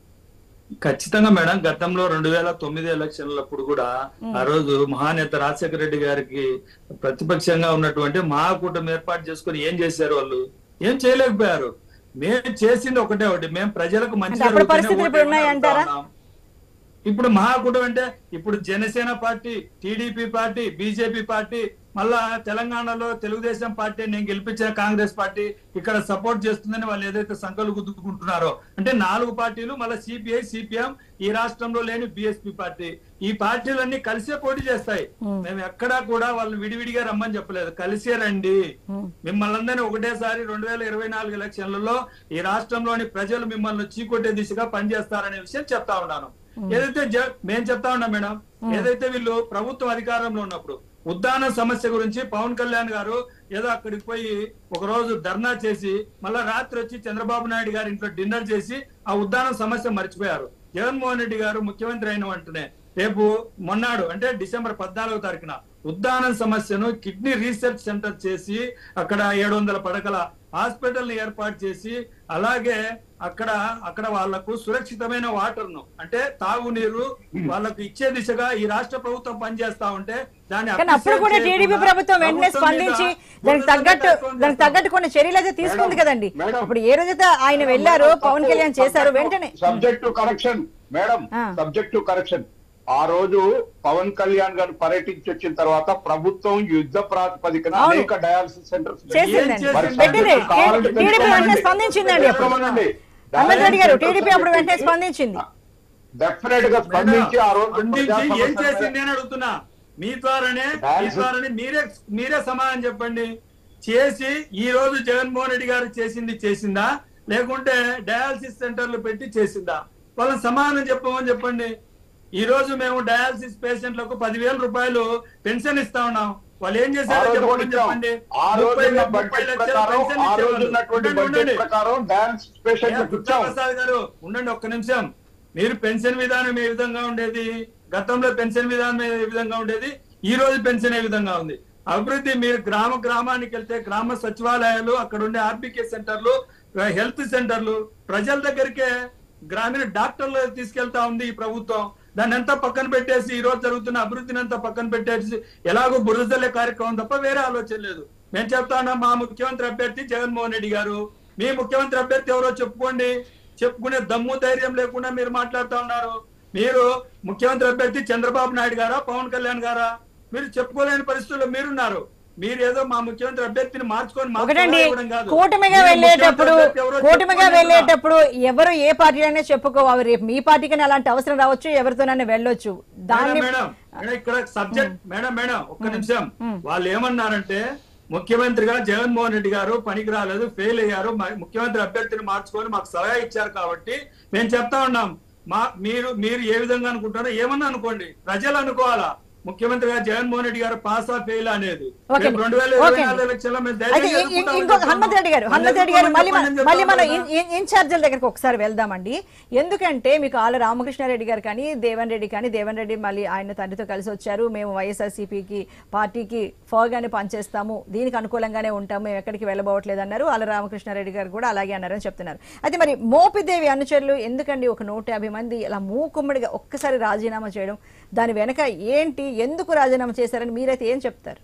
ఖచ్చితంగా మేడం గతంలో రెండు వేల తొమ్మిది ఎలక్షన్లప్పుడు కూడా ఆ రోజు మహానేత రాజశేఖర రెడ్డి గారికి ప్రతిపక్షంగా ఉన్నటువంటి మహాకూటమి ఏర్పాటు చేసుకుని ఏం చేశారు వాళ్ళు ఏం చేయలేకపోయారు మేము చేసింది ఒకటే ఒకటి మేము ప్రజలకు మంచి అంటే అప్పుడు జరుగుతూనే పరిస్థితులు ఓటు ఇప్పుడు వేయమని ఉన్నాయంటారా? అడుగుతా ఉన్నాం. ఇప్పుడు మహాకూటమి అంటే ఇప్పుడు Janasena party TDP party BJP party మళ్ళా తెలంగాణలో తెలుగుదేశం పార్టీ నేను గెలిపించిన కాంగ్రెస్ పార్టీ ఇక్కడ సపోర్ట్ చేస్తుందని వాళ్ళు ఏదైతే సంకలు గుద్దుకుంటున్నారో అంటే నాలుగు పార్టీలు మళ్ళీ సిపిఐ సిపిఎం ఈ రాష్ట్రంలో లేని బిఎస్పీ పార్టీ ఈ పార్టీలన్నీ కలిసే పోటీ చేస్తాయి మేము ఎక్కడా కూడా వాళ్ళు విడివిడిగా రమ్మని చెప్పలేదు కలిసే రండి మిమ్మల్ని అందరినీ ఒకటేసారి రెండు వేల ఇరవై నాలుగు ఎలక్షన్లలో ఈ రాష్ట్రంలోని ప్రజలు మిమ్మల్ని చీకొట్టే దిశగా పనిచేస్తారనే విషయం చెప్తా ఉన్నాను ఏదైతే జ- మేము చెప్తా ఉన్నాం మేడం ఏదైతే వీళ్ళు ప్రభుత్వం అధికారంలో ఉన్నప్పుడు ఉద్దాన సమస్య గురించి పవన్ కళ్యాణ్ గారు ఏదో అక్కడికి పోయి ఒక రోజు ధర్నా చేసి మళ్ళా రాత్రి వచ్చి చంద్రబాబు నాయుడు గారి ఇంట్లో డిన్నర్ చేసి ఆ ఉద్దానం సమస్య మర్చిపోయారు జగన్మోహన్ రెడ్డి గారు ముఖ్యమంత్రి అయిన వెంటనే రేపు మొన్నాడు అంటే డిసెంబర్ పద్నాలుగో తారీఖున ఉద్దానం సమస్యను కిడ్నీ రీసెర్చ్ సెంటర్ చేసి అక్కడ ఏడు వందల పడకల హాస్పిటల్ ని ఏర్పాటు చేసి అలాగే అక్కడ అక్కడ వాళ్లకు సురక్షితమైన వాటర్ ను అంటే తాగునీరు వాళ్ళకు ఇచ్చే దిశగా ఈ రాష్ట్ర ప్రభుత్వం పనిచేస్తా ఉంటే దాన్ని కానీ అప్పుడు appreciate కూడా టీడీపీ చేయకుండా ప్రభుత్వం వెంటనే ప్రభుత్వం మీద స్పందించి దానికి బురద తగ్గట్టు చల్లుకొని దానికి తగ్గట్టు కొన్ని చర్యలు అయితే తీసుకుంది మేడం, కదండి మేడం. ఇప్పుడు ఏ రోజైతే ఆయన వెళ్ళారో పవన్ కళ్యాణ్ చేశారు వెంటనే సబ్జెక్ట్ టు కరెక్షన్ మేడం ఆ. సబ్జెక్ట్ టు కరెక్షన్ ఆ రోజు పవన్ కళ్యాణ్ గారు పర్యటించి వచ్చిన తర్వాత ప్రభుత్వం యుద్ధ ప్రాతిపదికన అవును. అనేక డయాలసిస్ సెంటర్స్ చేసిందండి ఏం చేసింది? పెట్టింది కావాలంటే టీడీపీ వెంటనే తెలుసుకోమనండి. స్పందించిందండి అప్పుడు తెలుసుకోమనండి. హనుమంత్ రెడ్డి గారు డయాలసిస్ టీడీపీ అప్పుడు వెంటనే సెంటర్స్ స్పందించింది డెఫినెట్ గా స్పందించి ఆ రోజు స్పందించి ప్రజా ఏం సమస్యల మీద- చేసింది అని అడుగుతున్నా మీ ద్వారానే మీ Balance- ద్వారానే మీరే మీరే సమాధానం చెప్పండి చేసి ఈ రోజు జగన్మోహన్ రెడ్డి గారు చేసింది చేసిందా లేకుంటే డయాలసిస్ సెంటర్లు పెట్టి చేసిందా వాళ్ళని సమాధానం చెప్పమని చెప్పండి ఈ రోజు మేము డయాలసిస్ పేషెంట్లకు పదివేల రూపాయలు పెన్షన్ ఇస్తా ఉన్నాం వాళ్ళు ఏం ఆ చేశారో రోజు కూడా చెప్పమని ఇచ్చాం. చెప్పండి ఆ రోజు ముప్పై ఉన్న ముప్పై బడ్జెట్ లక్షల ప్రకారం పెన్షన్ ఆ రోజు ఇచ్చేవాళ్ళు. ఉన్నటువంటి ఉండండి, బడ్జెట్ ఉండండి. ప్రకారం డయాలసిస్ ఏ, పేషెంట్ దుర్గా ప్రసాద్ గారు ఉండండి ఒక్క నిమిషం మీరు పెన్షన్ విధానం ఏ విధంగా ఉండేది గతంలో పెన్షన్ విధానం ఏ విధంగా ఉండేది ఈ రోజు పెన్షన్ ఏ విధంగా ఉంది అభివృద్ధి మీరు గ్రామ గ్రామానికి వెళ్తే గ్రామ సచివాలయాలు అక్కడ ఉండే ఆర్బికే సెంటర్లు హెల్త్ సెంటర్లు ప్రజల దగ్గరికే గ్రామీణ డాక్టర్లు తీసుకెళ్తా ఉంది ఈ ప్రభుత్వం దాన్ని అంతా పక్కన పెట్టేసి ఈ రోజు జరుగుతున్న అభివృద్ధిని అంతా పక్కన పెట్టేసి ఎలాగో బురదలే కార్యక్రమం తప్ప వేరే ఆలోచన లేదు మేము చెప్తా ఉన్నాం మా ముఖ్యమంత్రి అభ్యర్థి జగన్మోహన్ రెడ్డి గారు మీ ముఖ్యమంత్రి అభ్యర్థి ఎవరో చెప్పుకోండి చెప్పుకునే దమ్ము ధైర్యం లేకుండా మీరు మాట్లాడుతూ ఉన్నారు మీరు ముఖ్యమంత్రి అభ్యర్థి చంద్రబాబు నాయుడు గారా పవన్ కళ్యాణ్ గారా మీరు చెప్పుకోలేని పరిస్థితుల్లో మీరున్నారు మీరు ఏదో మా ముఖ్యమంత్రి అభ్యర్థిని మార్చుకొని మాకు ఒకటండి సలహా ఇవ్వడం కాదు. కూటమిగా మీ వెళ్ళేటప్పుడు ముఖ్యమంత్రి అభ్యర్థి ఎవరో కూటమిగా చెప్పుకోండి వెళ్ళేటప్పుడు ఎవరు ఏ పార్టీ అయినా చెప్పుకోవాలి రేపు మీ పార్టీకైనా అలాంటి అవసరం రావచ్చు ఎవరితోనైనా వెళ్ళొచ్చు దాన్ని మేడం మేడం మేడం ఇక్కడ సబ్జెక్ట్ మేడం మేడం ఒక్క నిమిషం వాళ్ళు ఏమన్నారంటే ముఖ్యమంత్రిగా జగన్మోహన్ రెడ్డి గారు పనికి రాలేదు ఫెయిల్ అయ్యారు మా- ముఖ్యమంత్రి అభ్యర్థిని మార్చుకొని మాకు సలహా ఇచ్చారు కాబట్టి మేము చెప్తా ఉన్నాం మా మీరు మీరు ఏ విధంగా అనుకుంటారో ఏమన్నా అనుకోండి ప్రజలు అనుకోవాలా ముఖ్యమంత్రిగా జగన్మోహన్ రెడ్డి గారు పాస్ ఆ ఫెయిల్ అనేది ఓకే రేపు రెండు వేల ఇరవై ఓకే నాలుగు ఎలక్షన్లో మేము అయితే ధైర్యంగా ఇం- ఇం- ఎదుర్కొంటామని ఇంకొక చెప్తా హనుమంత్ రెడ్డి గారు ఉన్నాం. హనుమంత్ రెడ్డి గారు మళ్ళీ మన- చెప్పండి మళ్ళీ మనం చెప్తా ఇన్- ఇన్- ఇన్ఛార్జీల దగ్గరకు ఒకసారి వెళ్దామండి ఎందుకంటే మీకు ఆళ్ళ రామకృష్ణారెడ్డి గారు కానీ దేవన్ రెడ్డి కానీ దేవన్ రెడ్డి మళ్ళీ ఆయన తండ్రితో కలిసి వచ్చారు మేము వైఎస్ఆర్సీపీకి పార్టీకి ఫోగానే పనిచేస్తాము దీనికి అనుకూలంగానే ఉంటాము మేము ఎక్కడికి వెళ్ళబోవట్లేదు అన్నారు ఆళ్ళ రామకృష్ణారెడ్డి గారు కూడా అలాగే అన్నారని చెప్తున్నారు అయితే మరి మోపిదేవి అనుచరులు ఎందుకండి ఒక నూట యాభై మంది ఇలా మూకుమ్మడిగా ఒక్కసారి రాజీనామా చేయడం దాని వెనక ఏంటి ఎందుకు రాజీనామా చేశారని మీరైతే ఏం చెప్తారు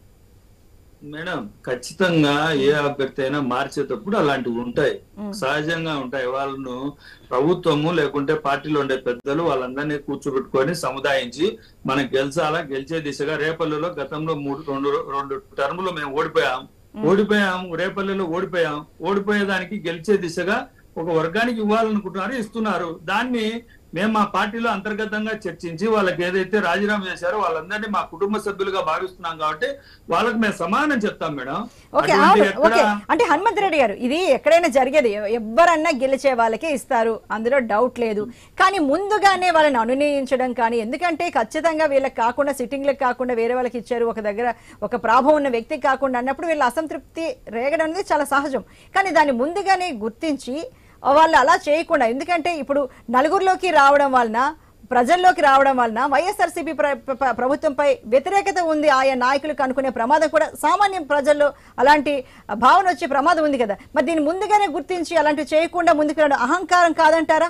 మేడం ఖచ్చితంగా ఏ అభ్యర్థి అయినా మార్చేటప్పుడు అలాంటివి ఉంటాయి సహజంగా ఉంటాయి వాళ్ళను ప్రభుత్వము లేకుంటే పార్టీలో ఉండే పెద్దలు వాళ్ళందరినీ కూర్చోబెట్టుకొని సముదాయించి మనం గెలిచాలా గెలిచే దిశగా రేపల్లిలో గతంలో మూడు రెండు రెండు టర్ములు మేము ఓడిపోయాం ఓడిపోయాం రేపల్లిలో ఓడిపోయాం ఓడిపోయేదానికి గెలిచే దిశగా ఒక వర్గానికి ఇవ్వాలనుకుంటున్నారు ఇస్తున్నారు దాన్ని మేము మా పార్టీలో అంతర్గతంగా చర్చించి వాళ్ళకి ఏదైతే రాజీనామా చేశారో వాళ్ళందరినీ మా కుటుంబ సభ్యులుగా భావిస్తున్నాం కాబట్టి వాళ్ళకి మేము సమానం చెప్తాం మేడం ఓకే అటువంటి అవును ఎక్కడ- ఓకే అంటే హనుమంత్ రెడ్డి గారు ఇది ఎక్కడైనా జరిగేది ఎ- ఎవ్వరన్నా గెలిచే వాళ్ళకే ఇస్తారు అందులో డౌట్ లేదు కానీ ముందుగానే వాళ్ళని అనునయించడం కానీ ఎందుకంటే ఖచ్చితంగా వీళ్ళకి కాకుండా సిట్టింగ్లకు కాకుండా వేరే వాళ్ళకి ఇచ్చారు ఒక దగ్గర ఒక ప్రాభం ఉన్న వ్యక్తికి కాకుండా అన్నప్పుడు వీళ్ళ అసంతృప్తి రేగడం అనేది చాలా సహజం కానీ దాన్ని ముందుగానే గుర్తించి వాళ్ళు అలా చేయకుండా ఎందుకంటే ఇప్పుడు నలుగురిలోకి రావడం వలన ప్రజల్లోకి రావడం వలన వైఎస్ఆర్సీపీ ప్ర- ప్ర- ప్రభుత్వంపై వ్యతిరేకత ఉంది ఆయా నాయకులకు అనుకునే ప్రమాదం కూడా సామాన్య ప్రజల్లో అలాంటి భావన వచ్చే ప్రమాదం ఉంది కదా మరి దీన్ని ముందుగానే గుర్తించి అలాంటివి చేయకుండా ముందుకు రావడం అహంకారం కాదంటారా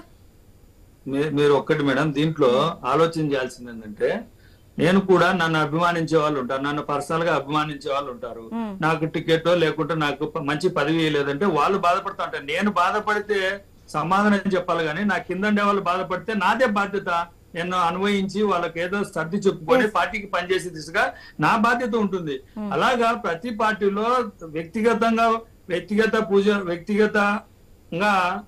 మీ- మీరు ఒక్కటి మేడం దీంట్లో ఆలోచన చేయాల్సింది ఏంటంటే నేను కూడా నన్ను అభిమానించే వాళ్ళు ఉంటారు నన్ను పర్సనల్ గా అభిమానించే వాళ్ళు ఉంటారు నాకు టికెట్ లేకుంటే నాకు ప- మంచి పదవి లేదంటే వాళ్ళు బాధపడతా ఉంటారు నేను బాధపడితే సమాధానం చెప్పాలి కానీ నా కింద ఉండే వాళ్ళు బాధపడితే నాదే బాధ్యత నేను అన్వయించి వాళ్ళకి ఏదో సర్ది చెప్పుకొని పార్టీకి పనిచేసే దిశగా నా బాధ్యత ఉంటుంది అలాగా ప్రతి పార్టీలో వ్యక్తిగతంగా వ్యక్తిగత పూజ వ్యక్తిగతంగా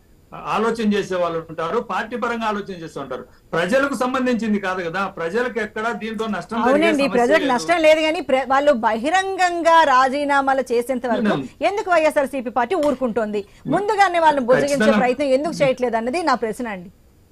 ఆలోచన చేసే వాళ్ళు ఉంటారు పార్టీ పరంగా ఆలోచన చేస్తూ ఉంటారు ప్రజలకు సంబంధించింది కాదు కదా ప్రజలకు ఎక్కడ దీంట్లో నష్టం జరిగే అవునండి సమస్య ప్రజలకు లేదు. నష్టం లేదు కానీ ప్ర- వాళ్ళు బహిరంగంగా రాజీనామాలు చేసేంత వరకు మేడం. ఎందుకు వైఎస్ఆర్సీపీ పార్టీ ఊరుకుంటోంది ముందుగానే వాళ్ళని బుజ్జగించే ఖచ్చితంగా. ప్రయత్నం ఎందుకు చేయట్లేదు అన్నది నా ప్రశ్న అండి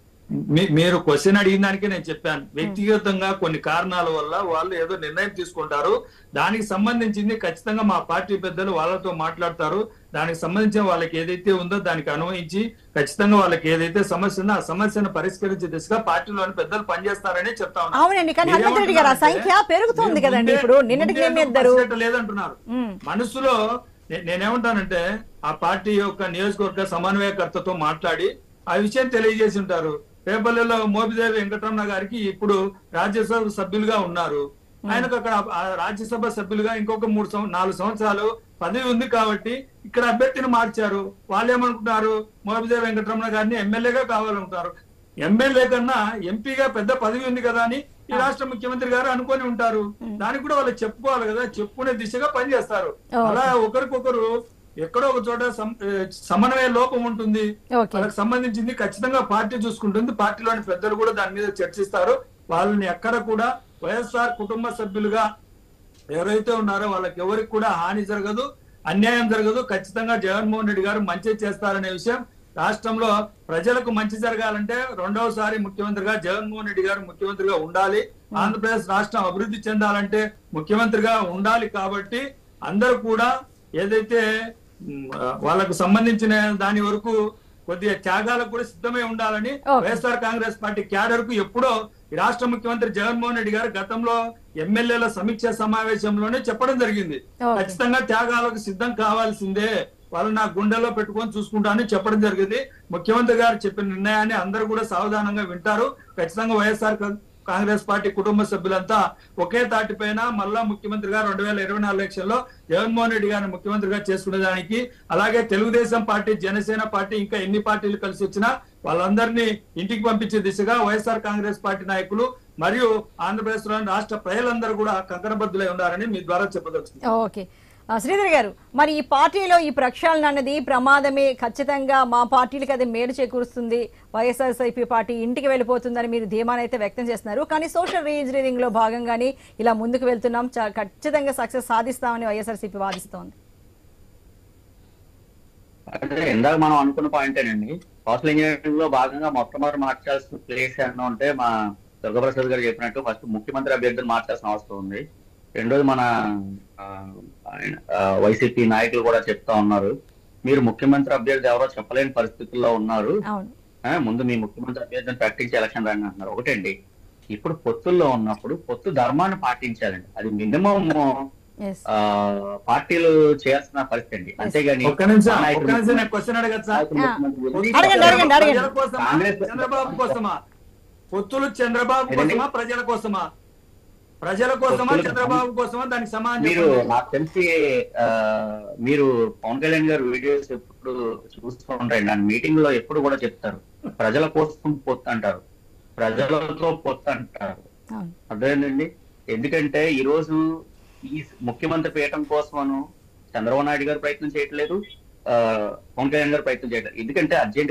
మీ- మీరు క్వశ్చన్ అడిగిన దానికే నేను చెప్పాను వ్యక్తిగతంగా కొన్ని కారణాల వల్ల వాళ్ళు ఏదో నిర్ణయం తీసుకుంటారు దానికి సంబంధించింది ఖచ్చితంగా మా పార్టీ పెద్దలు వాళ్ళతో మాట్లాడతారు దానికి సంబంధించిన వాళ్ళకి ఏదైతే ఉందో దానికి అనువయించి ఖచ్చితంగా వాళ్ళకి ఏదైతే సమస్య ఉందో ఆ సమస్యను పరిష్కరించే దిశగా పార్టీలోని పెద్దలు పనిచేస్తారని చెప్తా ఉన్నాను. అవునండి, కానీ హనుమంత్ రెడ్డి గారు ఆ మీరేమంటున్నారంటే, సంఖ్య పెరుగుతోంది మీరు కదండి ముందే- ఇప్పుడు. నిన్నటికి ముందే ఏమి ఇద్దరు? పసిగట్ట లేదంటున్నారు మనసులో నే- నేనేమంటానంటే ఆ పార్టీ యొక్క నియోజకవర్గ సమన్వయకర్తతో మాట్లాడి ఆ విషయం తెలియజేసి ఉంటారు పేపర్లలో మోపిదేవి వెంకటరమణ గారికి ఇప్పుడు రాజ్యసభ సభ్యులుగా ఉన్నారు ఆయనకు అక్కడ ఆ రాజ్యసభ సభ్యులుగా ఇంకొక మూడు సంవ- నాలుగు సంవత్సరాలు పదవి ఉంది కాబట్టి ఇక్కడ అభ్యర్థిని మార్చారు వాళ్ళు ఏమనుకుంటున్నారు మోపిదేవి వెంకటరమణ గారిని ఎమ్మెల్యేగా కావాలనుకుంటారు ఎమ్మెల్యే కన్నా ఎంపీగా పెద్ద పదవి ఉంది కదా అని ఈ రాష్ట్ర ముఖ్యమంత్రి గారు అనుకొని ఉంటారు దానికి కూడా వాళ్ళు చెప్పుకోవాలి కదా చెప్పుకునే దిశగా పనిచేస్తారు అలా ఒకరికొకరు ఎక్కడో ఒక చోట సమ- ఏ, సమన్వయ లోపం ఉంటుంది ఓకే. వాళ్ళకి సంబంధించింది ఖచ్చితంగా పార్టీ చూసుకుంటుంది పార్టీలోని పెద్దలు కూడా దాని మీద చర్చిస్తారు వాళ్ళని ఎక్కడ కూడా వైఎస్ఆర్ కుటుంబ సభ్యులుగా ఎవరైతే ఉన్నారో వాళ్ళకి ఎవరికి కూడా హాని జరగదు అన్యాయం జరగదు ఖచ్చితంగా జగన్మోహన్ రెడ్డి గారు మంచి చేస్తారనే విషయం రాష్ట్రంలో ప్రజలకు మంచి జరగాలంటే రెండవసారి ముఖ్యమంత్రిగా జగన్మోహన్ రెడ్డి గారు ముఖ్యమంత్రిగా ఉండాలి ఆంధ్రప్రదేశ్ రాష్ట్రం అభివృద్ధి చెందాలంటే ముఖ్యమంత్రిగా ఉండాలి కాబట్టి అందరూ కూడా ఏదైతే మ్, వాళ్ళకు సంబంధించిన దాని వరకు కొద్దిగా త్యాగాలకు కూడా సిద్ధమై ఉండాలని Okay. YSR Congress party cadre కు ఎప్పుడో ఈ రాష్ట్ర ముఖ్యమంత్రి జగన్మోహన్ రెడ్డి గారు గతంలో ఎమ్మెల్యేల సమీక్ష సమావేశంలోనే చెప్పడం జరిగింది Okay. ఖచ్చితంగా త్యాగాలకు సిద్ధం కావాల్సిందే వాళ్ళు నా గుండెలో పెట్టుకొని చూసుకుంటానని చెప్పడం జరిగింది ముఖ్యమంత్రి గారు చెప్పిన నిర్ణయాన్ని అందరూ కూడా సావధానంగా వింటారు ఖచ్చితంగా వైఎస్ఆర్ కా- కాంగ్రెస్ పార్టీ కుటుంబ సభ్యులంతా ఒకే తాటిపైన మళ్ళా ముఖ్యమంత్రిగా రెండు వేల ఇరవై నాలుగు ఎలక్షన్ లో జగన్మోహన్ రెడ్డి గారిని ముఖ్యమంత్రిగా చేసుకునే దానికి అలాగే తెలుగుదేశం పార్టీ జనసేన పార్టీ ఇంకా ఎన్ని పార్టీలు కలిసి వచ్చినా వాళ్ళందరినీ ఇంటికి పంపించే దిశగా వైఎస్ఆర్ కాంగ్రెస్ పార్టీ నాయకులు మరియు ఆంధ్రప్రదేశ్ లోని రాష్ట్ర ప్రజలందరూ కూడా కంకణబద్దులై ఉన్నారని మీ ద్వారా చెప్పదలుచుకుంది ఓకే ఆ, శ్రీధర్ గారు మరి ఈ పార్టీలో ఈ ప్రక్షాళన అన్నది ప్రమాదమే ఖచ్చితంగా మా పార్టీలకి అది మేలు చేకూరుస్తుంది వైఎస్ఆర్సీపీ పార్టీ ఇంటికి వెళ్ళిపోతుందని మీరు ధీమానైతే వ్యక్తం చేస్తున్నారు కానీ సోషల్ రీఇంజనీరింగ్ లో భాగంగానే ఇలా ముందుకు వెళ్తున్నాం చా- ఖచ్చితంగా సక్సెస్ సాధిస్తామని వైఎస్ఆర్సీపీ వాదిస్తోంది అంటే ఇందాక మనం అనుకున్న పాయింటేనండి సోషల్ ఇంజనీరింగ్ లో భాగంగా మొట్టమొదటి మార్చాల్సిన ప్లేస్ ఏమన్నా ఉంటే మా దుర్గాప్రసాద్ గారు చెప్పినట్టు ఫస్ట్ ముఖ్యమంత్రి అభ్యర్థిని మార్చాల్సిన అవసరం ఉంది రెండోది మన ఆ, ఆయన, ఆ, వైసీపీ నాయకులు కూడా చెప్తా ఉన్నారు మీరు ముఖ్యమంత్రి అభ్యర్థి ఎవరో చెప్పలేని పరిస్థితుల్లో ఉన్నారు అవును ఆ, ముందు మీ ముఖ్యమంత్రి అభ్యర్థిని ప్రకటించి ఎలక్షన్ రండి అంటున్నారు ఒకటండి ఇప్పుడు పొత్తుల్లో ఉన్నప్పుడు పొత్తు ధర్మాన్ని పాటించాలండి అది మినిమం ఎస్ ఆ, పార్టీలు చేయాల్సిన పరిస్థితి అండి అంతేగాని ఒక్క నిమిషం మా నాయకుడు ఒక్క నిమిషం నేను క్వశ్చన్ అడగచ్చా నాయకుడు ముఖ్యమంత్రి వెళ్ళి అడగండి, అడగండి, అడగండి. ప్రజల కోసమా కాంగ్రెస్ చంద్రబాబు కోసమా పొత్తులు చంద్రబాబు ఏదండి? కోసమా ప్రజల కోసమా ప్రజల కోసమా పొత్తులు- చంద్రబాబు కోసమా దానికి సమాధానం మీరు చెప్పండి. నాకు తెలిసి ఆ, మీరు పవన్ కళ్యాణ్ గారు వీడియోస్ ఎప్పుడు చూస్తూ ఉంటారు దాని మీటింగ్ లో ఎప్పుడు కూడా చెప్తారు ప్రజల కోసం పొత్తు అంటారు ప్రజలతో పొత్తు అంటారు అవును అర్థమైందండి ఎందుకంటే ఈ రోజు ఈ ముఖ్యమంత్రి పీఠం కోసమను చంద్రబాబు నాయుడు గారు ప్రయత్నం చేయట్లేదు ఆ, పవన్ కళ్యాణ్ గారు ప్రయత్నం చేయట్లేదు ఎందుకంటే అర్జెంట్ గా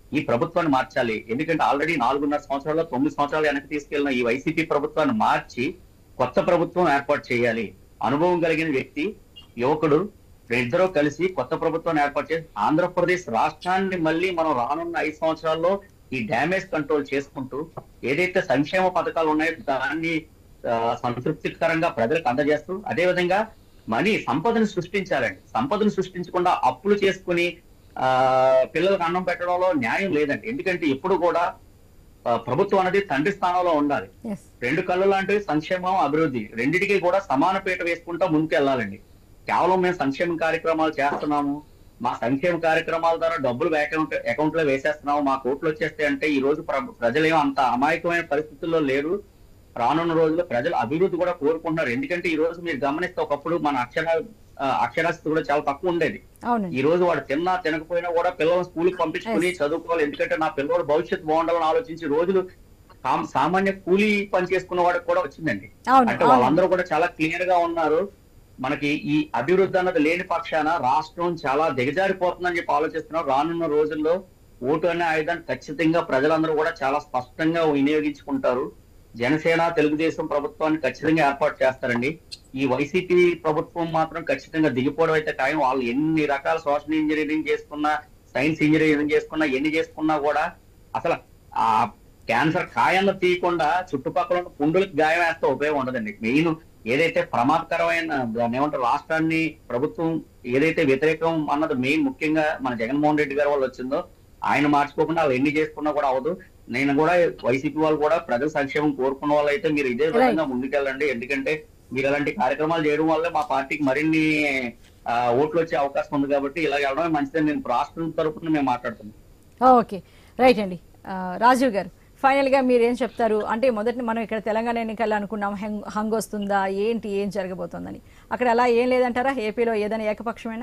ఈ ప్రభుత్వాన్ని మార్చాలి ఎందుకంటే ఆల్రెడీ నాలుగున్నర సంవత్సరాల్లో తొమ్మిది సంవత్సరాలు వెనక్కి తీసుకెళ్లిన ఈ వైసీపీ ప్రభుత్వాన్ని మార్చి కొత్త ప్రభుత్వం ఏర్పాటు చేయాలి అనుభవం కలిగిన వ్యక్తి యువకుడు ఇద్దరూ కలిసి కొత్త ప్రభుత్వాన్ని ఏర్పాటు చేసి ఆంధ్రప్రదేశ్ రాష్ట్రాన్ని మళ్ళీ మనం రానున్న ఐదు సంవత్సరాల్లో ఈ డ్యామేజ్ కంట్రోల్ చేసుకుంటూ ఏదైతే సంక్షేమ పథకాలు ఉన్నాయో దాన్ని ఆ, సంతృప్తికరంగా ప్రజలకు అందజేస్తూ అదే విధంగా మనీ సంపదను సృష్టించాలండి సంపదను సృష్టించకుండా అప్పులు చేసుకుని ఆ పిల్లలకు అన్నం పెట్టడంలో న్యాయం లేదండి ఎందుకంటే ఎప్పుడు కూడా ఆ, ప్రభుత్వం అనేది తండ్రి స్థానంలో ఉండాలి ఎస్ రెండు కళ్ళు లాంటివి సంక్షేమం అభివృద్ధి రెండిటికి కూడా సమాన పీట వేసుకుంటా ముందుకు వెళ్ళాలండి కేవలం మేము సంక్షేమ కార్యక్రమాలు చేస్తున్నాము మా సంక్షేమ కార్యక్రమాల ద్వారా డబ్బులు అకౌంట్ అకౌంట్ లో వేసేస్తున్నాము మా కోట్లు వచ్చేస్తాయి అంటే ఈ రోజు ప్ర- ప్రజలేమో అంత అమాయకమైన పరిస్థితుల్లో లేరు రానున్న రోజుల్లో ప్రజలు అభివృద్ధి కూడా కోరుకుంటున్నారు ఎందుకంటే ఈ రోజు మీరు గమనిస్తే ఒకప్పుడు మన అక్షర ఆ, అక్షరాస్యత కూడా చాలా తక్కువ ఉండేది అవునండి ఈ రోజు వాడు తిన్నా తినకపోయినా కూడా పిల్లల్ని స్కూల్ కి పంపించుకుని చదువుకోవాలి ఎందుకంటే నా పిల్లవాడు భవిష్యత్తు బాగుండాలని ఆలోచించి రోజులు సామ్- సామాన్య కూలీ పని చేసుకున్న వాడికి కూడా వచ్చిందండి అవును అంటే అవును వాళ్ళందరూ కూడా చాలా క్లియర్ గా ఉన్నారు మనకి ఈ అభివృద్ధి అన్నది లేని పక్షాన రాష్ట్రం చాలా దిగజారిపోతుందని చెప్పి ఆలోచిస్తున్నారు రానున్న రోజుల్లో ఓటు అనే ఆయుధాన్ని ఖచ్చితంగా ప్రజలందరూ కూడా చాలా స్పష్టంగా వినియోగించుకుంటారు జనసేన తెలుగుదేశం ప్రభుత్వాన్ని ఖచ్చితంగా ఏర్పాటు చేస్తారండి ఈ వైసీపీ ప్రభుత్వం మాత్రం ఖచ్చితంగా దిగిపోవడం అయితే ఖాయం వాళ్ళు ఎన్ని రకాల సోషల్ ఇంజనీరింగ్ చేసుకున్నా సైన్స్ ఇంజనీరింగ్ చేసుకున్నా ఎన్ని చేసుకున్నా కూడా అసలు ఆ క్యాన్సర్ కాయలను తీయకుండా చుట్టుపక్కల ఉన్న పుండులకు గాయం వేస్తే ఉపయోగం ఉండదండి మెయిన్ ఏదైతే ప్రమాదకరమైన దాన్ని ఏమంటారు రాష్ట్రాన్ని ప్రభుత్వం ఏదైతే వ్యతిరేకం అన్నది మెయిన్ ముఖ్యంగా మన జగన్మోహన్ రెడ్డి గారి వాళ్ళు వచ్చిందో ఆయన మార్చుకోకుండా వాళ్ళు ఎన్ని చేసుకున్నా కూడా అవదు నేను కూడా వైసీపీ వాళ్ళు కూడా ప్రజల సంక్షేమం కోరుకున్న వాళ్ళు అయితే మీరు ఇదే విధంగా ముందుకెళ్ళండి ఎందుకంటే మీరు అలాంటి కార్యక్రమాలు చేయడం వల్ల మా పార్టీకి మరిన్ని ఆ, ఓట్లు వచ్చే అవకాశం ఉంది కాబట్టి ఇలా వెళ్ళడమే మంచిదని నేను రాష్ట్రం తరపున మేము మాట్లాడుతున్నాను ఓకే రైట్ అండి ఆ, రాజీవ్ గారు ఫైనల్ గా మీరు ఏం చెప్తారు అంటే మొదటి మనం ఇక్కడ తెలంగాణ ఎన్నికలు అనుకున్నాం హంగ్ హంగ్ వస్తుందా ఏంటి ఏం జరగబోతోందని అక్కడ అలా ఏం లేదంటారా ఏపీలో ఏదైనా ఏకపక్షమేనా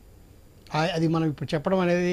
ఆ- అది మనం ఇప్పుడు చెప్పడం అనేది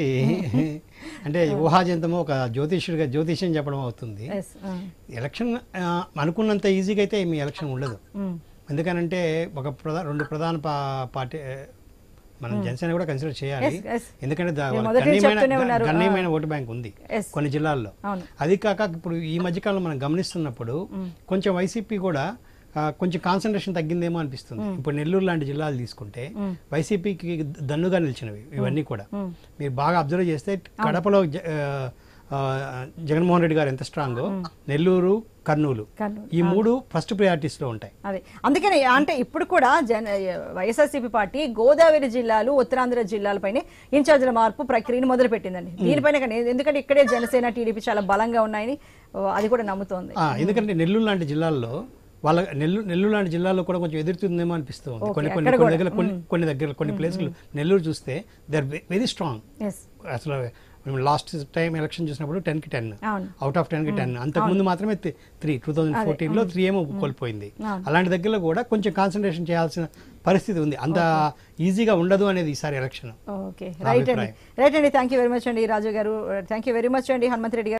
అంటే ఊహాజంతము ఒక జ్యోతిష్యుడిగా జ్యోతిష్యం చెప్పడం అవుతుంది ఎస్ ఎలక్షన్ ఆ, అనుకున్నంత ఈజీగా అయితే మీ ఎలక్షన్ ఉండదు ఎందుకనంటే ఒక ప్రధా రెండు ప్రధాన పా- పార్టీ ఆ, మనం జనసేన కూడా కన్సిడర్ చేయాలి Yes, yes. ఎందుకంటే దా- మీరు వాళ్ళ మొదటి నుంచి గణనీయమైన చెప్తూనే ఉన్నారు. గణనీయమైన ఓటు బ్యాంక్ ఉంది Yes. కొన్ని జిల్లాల్లో అవును అది కాక ఇప్పుడు ఈ మధ్యకాలంలో మనం గమనిస్తున్నప్పుడు కొంచెం వైసీపీ కూడా ఆ, కొంచెం కాన్సన్ట్రేషన్ తగ్గిందేమో అనిపిస్తుంది ఇప్పుడు నెల్లూరు లాంటి జిల్లాలు తీసుకుంటే వైసీపీకి దన్నుగా నిలిచినవి ఇవన్నీ కూడా మీరు బాగా అబ్జర్వ్ చేస్తే కడపలో జ- ఆ, ఆ, జగన్మోహన్ రెడ్డి గారు ఎంత స్ట్రాంగ్ నెల్లూరు కర్నూలు కర్నూలు, ఈ మూడు ఫస్ట్ ప్రయారిటీస్ లో ఉంటాయి అదే అందుకని అంటే ఇప్పుడు కూడా జన వైఎస్ఆర్సీపీ పార్టీ గోదావరి జిల్లాలు ఉత్తరాంధ్ర జిల్లాలపైనే ఇన్ఛార్జీల మార్పు ప్రక్రియను మొదలుపెట్టిందండి దీనిపైన కానీ ఎందుకంటే ఇక్కడే జనసేన టీడీపీ చాలా బలంగా ఉన్నాయని ఓ, అది కూడా నమ్ముతోంది ఆ, ఎందుకంటే నెల్లూరు లాంటి జిల్లాల్లో వాళ్ళ నెల్లూరు నెల్లూరు లాంటి జిల్లాలో కూడా కొంచెం ఎదురుతుందేమో అనిపిస్తుంది Okay, కొన్ని కొన్ని అక్కడ కొన్ని కూడా. దగ్గర కొన్ని కొన్ని దగ్గర కొన్ని ప్లేసులు నెల్లూరు చూస్తే they are very strong yes అసలు మేము లాస్ట్ టైం ఎలక్షన్ చూసినప్పుడు టెన్ కి టెన్ అవును. అవుట్ ఆఫ్ టెన్ కి టెన్ అంతకుముందు మాత్రమే త్రీ టూ థౌసండ్ ఫోర్టీన్ లో త్రీ ఏమో కోల్పోయింది అలాంటి దగ్గరలో కూడా కొంచెం కాన్సన్ట్రేషన్ చేయాల్సిన పరిస్థితి ఉంది అంత ఈజీగా ఉండదు అనేది ఈసారి ఎలక్షన్ ఓకే నా రైట్ అండి అభిప్రాయం. రైట్ అండి థ్యాంక్ యూ వెరీ మచ్ అండి రాజు గారు థ్యాంక్ యూ వెరీ మచ్ అండి హనుమంత్ రెడ్డి గారు